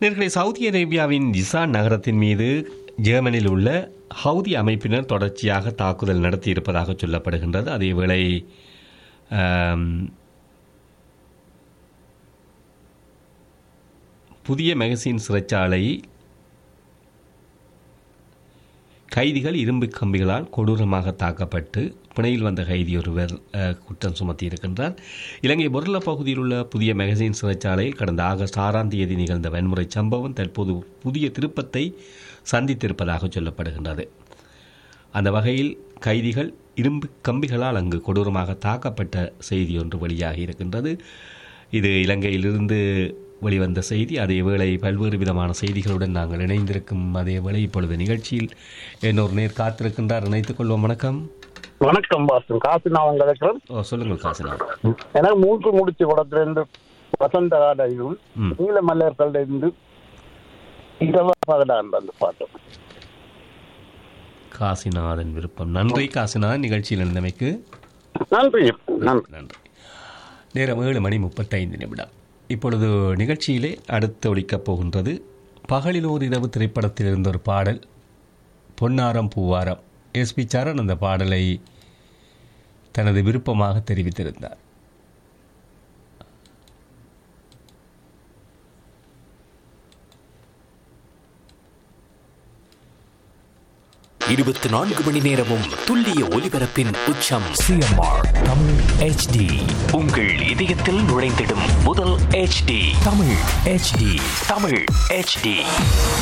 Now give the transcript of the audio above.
நேர்களை சவுதி அரேபியாவின் ஜிசான் நகரத்தின் மீது ஜெர்மனியில் உள்ள ஹவுதி அமைப்பினர் தொடர்ச்சியாக தாக்குதல் நடத்தியிருப்பதாக சொல்லப்படுகின்றது அதேவேளை ஆம், புதிய மெகசின் சிறைச்சாலை கைதிகள் இரும்பு கம்பிகளால் கொடூரமாக தாக்கப்பட்டு பிணையில் வந்த கைதி ஒருவர் அஹ், குற்றம் சுமத்தியிருக்கின்றார் இலங்கை பொருள பகுதியில் உள்ள புதிய மெகசின் சிறைச்சாலையில் கடந்த ஆகஸ்ட் ஆறாம் தேதி நிகழ்ந்த வன்முறை சம்பவம் தற்போது புதிய திருப்பத்தை சந்தித்திருப்பதாக சொல்லப்படுகின்றது அந்த வகையில் கைதிகள் இரும்பு கம்பிகளால் அங்கு கொடூரமாக தாக்கப்பட்ட செய்தி ஒன்று வெளியாகி இருக்கின்றது இது இலங்கையிலிருந்து வெளிவந்த செய்தி அதே வேளை பல்வேறு விதமான செய்திகளுடன் நாங்கள் இணைந்திருக்கும் அதே வேளை இப்பொழுது நிகழ்ச்சியில் இன்னொரு நேர் காத்திருக்கின்றார் இணைத்துக் கொள்வோம் வணக்கம் வணக்கம் பாஸ்டன் காசு நான் உங்களுக்கு ஓ சொல்லுங்கள் காசினா எனக்கு மூன்று முடிச்சு படத்துல இருந்து வசந்த காலையும் ம். நீல மல்லர்கள்ல இருந்து இரவா பகடான் அந்த பாட்டு காசிநாதன் விருப்பம் நன்றி காசிநாதன் நிகழ்ச்சியில் இருந்தமைக்கு நன்றி நன்றி நன்றி நேரம் ஏழு மணி முப்பத்தைந்து நிமிடம் இப்பொழுது நிகழ்ச்சியிலே அடுத்து ஒழிக்கப் போகின்றது பகலில் ஒரு இரவு திரைப்படத்தில் இருந்த ஒரு பாடல் பொன்னாரம் பூவாரம் எஸ்பி சரண் அந்த பாடலை தனது விருப்பமாக தெரிவித்திருந்தார் இருபத்தி நான்கு மணி நேரமும் துல்லிய ஒலிபரப்பின் உச்சம் சிஎம்ஆர் தமிழ் ஹெச்டி உங்கள் இதயத்தில் நுழைந்திடும் முதல் HD Tamil HD Tamil HD